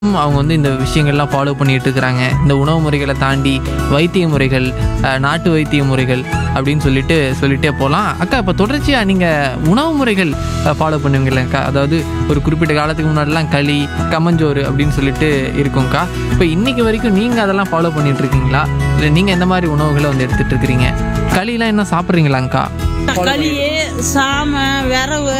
அவங்க வந்து இந்த விஷயங்கள்லாம் ஃபாலோ பண்ணிட்டு இருக்கிறாங்க இந்த உணவு முறைகளை தாண்டி வைத்திய முறைகள் அஹ், நாட்டு வைத்திய முறைகள் அப்படின்னு சொல்லிட்டு சொல்லிட்டே போகலாம் அக்கா இப்போ தொடர்ச்சியாக நீங்கள் உணவு முறைகள் ஃபாலோ பண்ணுவீங்களா அக்கா அதாவது ஒரு குறிப்பிட்ட காலத்துக்கு முன்னாடிலாம் களி கம்மஞ்சோறு அப்படின்னு சொல்லிட்டு இருக்கும்க்கா இப்போ இன்னைக்கு வரைக்கும் நீங்கள் அதெல்லாம் ஃபாலோ பண்ணிட்டு இருக்கீங்களா இல்லை நீங்கள் எந்த மாதிரி உணவுகளை வந்து எடுத்துட்டு இருக்கிறீங்க களிலாம் என்ன சாப்பிட்றீங்களாங்க்கா களி சாமை விரவு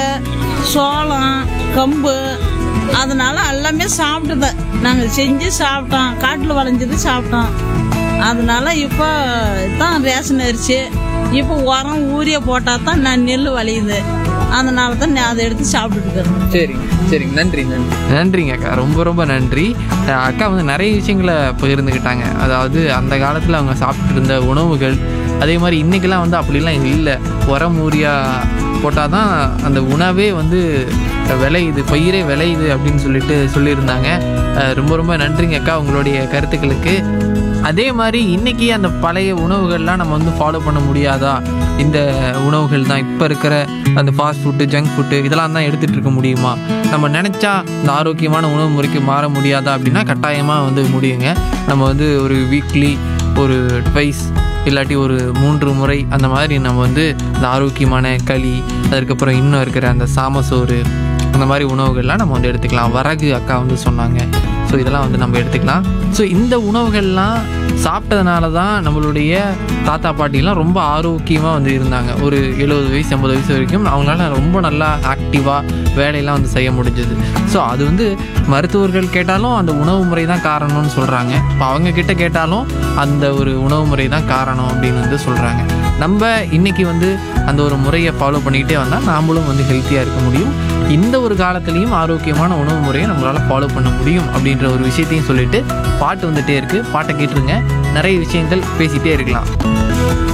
சோளம் கம்பு அதனால எல்லாமே சாப்பிட்டுதான் நாங்கள் செஞ்சு சாப்பிட்டோம் காட்டில் விளைஞ்சது சாப்பிட்டோம் அதனால இப்போ தான் ரேஷன் அரிசி இப்போ உரம் ஊரிய போட்டால் தான் நான் நெல் விளையுது அதனால தான் நான் அதை எடுத்து சாப்பிட்டுட்டு இருக்கிறேன் சரிங்க சரிங்க நன்றி நன்றி நன்றிங்க அக்கா ரொம்ப ரொம்ப நன்றி அஹ் அக்கா வந்து நிறைய விஷயங்களை பகிர்ந்துக்கிட்டாங்க அதாவது அந்த காலத்தில் அவங்க சாப்பிட்டு இருந்த உணவுகள் அதே மாதிரி இன்றைக்கெல்லாம் வந்து அப்படிலாம் இல்லை உரம் ஊரியா போட்டால் தான் அந்த உணவே வந்து விளையுது பயிரே விளையுது அப்படின்னு சொல்லிட்டு சொல்லியிருந்தாங்க அஹ் ரொம்ப ரொம்ப நன்றிங்க அக்கா உங்களுடைய கருத்துக்களுக்கு அதே மாதிரி இன்னைக்கு அந்த பழைய உணவுகள்லாம் நம்ம வந்து ஃபாலோ பண்ண முடியாதா இந்த உணவுகள் தான் இப்போ இருக்கிற அந்த ஃபாஸ்ட் ஃபுட்டு ஜங்க் ஃபுட்டு இதெல்லாம் தான் எடுத்துகிட்டு இருக்க முடியுமா நம்ம நினச்சா இந்த ஆரோக்கியமான உணவு முறைக்கு மாற முடியாதா அப்படின்னா கட்டாயமாக வந்து முடியுங்க நம்ம வந்து ஒரு வீக்லி ஒரு ட்வைஸ் இல்லாட்டி ஒரு மூன்று முறை அந்த மாதிரி நம்ம வந்து இந்த ஆரோக்கியமான களி அதுக்கப்புறம் இன்னும் இருக்கிற அந்த சாமசோறு அந்த மாதிரி உணவுகள்லாம் நம்ம வந்து எடுத்துக்கலாம் வரகு அக்கா வந்து சொன்னாங்க ஸோ இதெல்லாம் வந்து நம்ம எடுத்துக்கலாம் ஸோ இந்த உணவுகள்லாம் சாப்பிட்டதுனால தான் நம்மளுடைய தாத்தா பாட்டிலாம் ரொம்ப ஆரோக்கியமாக வந்து இருந்தாங்க ஒரு எழுபது வயசு எண்பது வயசு வரைக்கும் அவங்களால ரொம்ப நல்லா ஆக்டிவாக வேலையெல்லாம் வந்து செய்ய முடிஞ்சது ஸோ அது வந்து மருத்துவர்கள் கேட்டாலும் அந்த உணவு முறை தான் காரணம்னு சொல்கிறாங்க இப்போ அவங்க கிட்ட கேட்டாலும் அந்த ஒரு உணவு முறை தான் காரணம் அப்படின்னு வந்து சொல்கிறாங்க நம்ம இன்னைக்கு வந்து அந்த ஒரு முறையை ஃபாலோ பண்ணிக்கிட்டே வந்தால் நாமளும் வந்து ஹெல்த்தியாக இருக்க முடியும் இந்த ஒரு காலத்துலேயும் ஆரோக்கியமான உணவு முறையை நம்மளால் ஃபாலோ பண்ண முடியும் அப்படின்ற ஒரு விஷயத்தையும் சொல்லிட்டு பாட்டு வந்துட்டே இருக்குது பாட்டை கேட்டுருங்க நிறைய விஷயங்கள் பேசிகிட்டே இருக்கலாம்